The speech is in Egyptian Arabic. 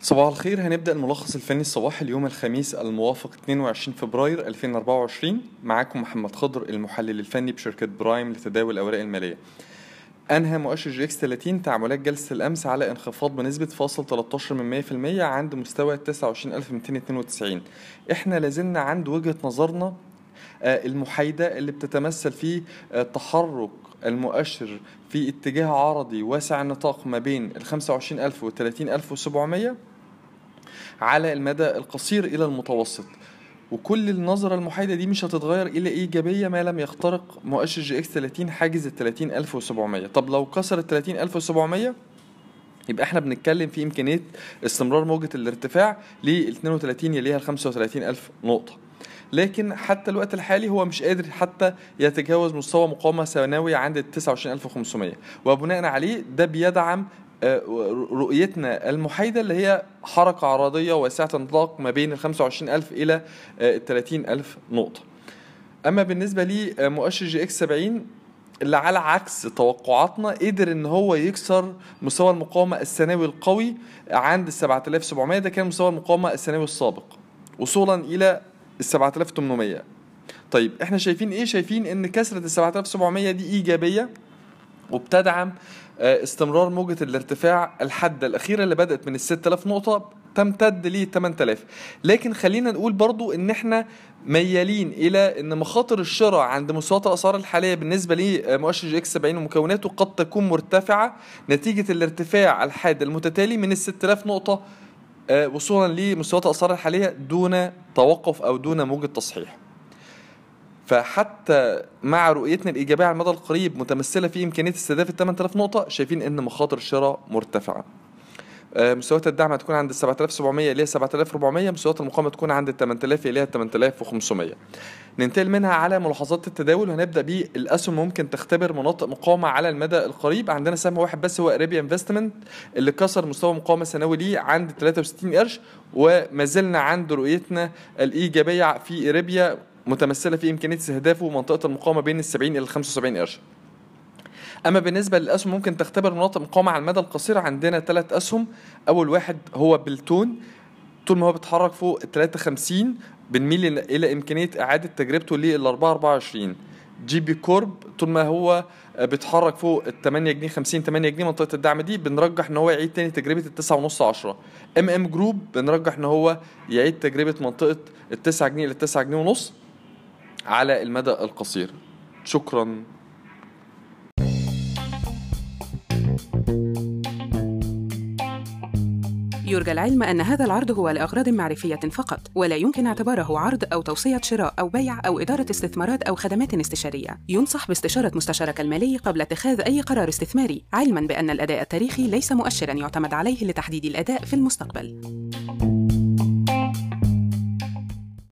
صباح الخير هنبدأ الملخص الفني الصباحي اليوم الخميس الموافق 22 فبراير 2024 معاكم محمد خضر المحلل الفني بشركة برايم لتداول الأوراق المالية أنهى مؤشر جي اكس 30 تعاملات جلسة الأمس على انخفاض بنسبة فاصل 13 من 100% عند مستوى 29292 احنا لازلنا عند وجهة نظرنا آه، المحايدة اللي بتتمثل في آه، تحرك المؤشر في اتجاه عرضي واسع النطاق ما بين ال 25000 و 30700 على المدى القصير إلى المتوسط وكل النظرة المحايدة دي مش هتتغير إلى إيجابية ما لم يخترق مؤشر جي إكس 30 حاجز ال 30700 طب لو كسر ال 30700 يبقى احنا بنتكلم في إمكانية استمرار موجة الارتفاع لل 32 يليها ال 35000 نقطة لكن حتى الوقت الحالي هو مش قادر حتى يتجاوز مستوى مقاومة ثانوي عند ال 29500 وبناء عليه ده بيدعم آه، رؤيتنا المحايدة اللي هي حركة عرضية واسعة النطاق ما بين ال 25000 إلى آه، ال 30000 نقطة أما بالنسبة لمؤشر جي إكس 70 اللي على عكس توقعاتنا قدر ان هو يكسر مستوى المقاومة السنوي القوي عند ال 7700 ده كان مستوى المقاومة السنوي السابق وصولا الى ال 7800 طيب احنا شايفين ايه شايفين ان كسرة ال 7700 دي ايجابية وبتدعم آه، استمرار موجة الارتفاع الحادة الأخيرة اللي بدأت من ال 6000 نقطة تمتد ل 8000 لكن خلينا نقول برضو ان احنا ميالين الى ان مخاطر الشراء عند مستويات الاسعار الحاليه بالنسبه لمؤشر جي اكس 70 ومكوناته قد تكون مرتفعه نتيجه الارتفاع الحاد المتتالي من ال 6000 نقطه آه، وصولا لمستويات الاسعار الحاليه دون توقف او دون موجه تصحيح فحتى مع رؤيتنا الايجابيه على المدى القريب متمثله في امكانيه استهداف ال 8000 نقطه شايفين ان مخاطر الشراء مرتفعه آه، مستويات الدعم هتكون عند ال 7700 اللي هي 7400 مستويات المقاومه تكون عند ال 8000 اللي هي 8500 ننتقل منها على ملاحظات التداول وهنبدا بالاسهم ممكن تختبر مناطق مقاومه على المدى القريب عندنا سهم واحد بس هو اريبيا انفستمنت اللي كسر مستوى مقاومه سنوي ليه عند 63 قرش وما زلنا عند رؤيتنا الايجابيه في اريبيا متمثله في امكانيه استهدافه منطقه المقاومه بين ال 70 الى 75 قرش اما بالنسبه للاسهم ممكن تختبر مناطق مقاومه على المدى القصير عندنا ثلاث اسهم اول واحد هو بلتون طول ما هو بيتحرك فوق ال 53 بنميل الى امكانيه اعاده تجربته لل 424 جي بي كورب طول ما هو بيتحرك فوق ال 8 جنيه 50 8 جنيه منطقه الدعم دي بنرجح ان هو يعيد تاني تجربه ال 9 ونص 10 ام ام جروب بنرجح ان هو يعيد تجربه منطقه ال 9 جنيه ل 9 جنيه ونص على المدى القصير شكرا يرجى العلم أن هذا العرض هو لأغراض معرفية فقط ولا يمكن اعتباره عرض أو توصية شراء أو بيع أو إدارة استثمارات أو خدمات استشارية ينصح باستشارة مستشارك المالي قبل اتخاذ أي قرار استثماري علما بأن الأداء التاريخي ليس مؤشرا يعتمد عليه لتحديد الأداء في المستقبل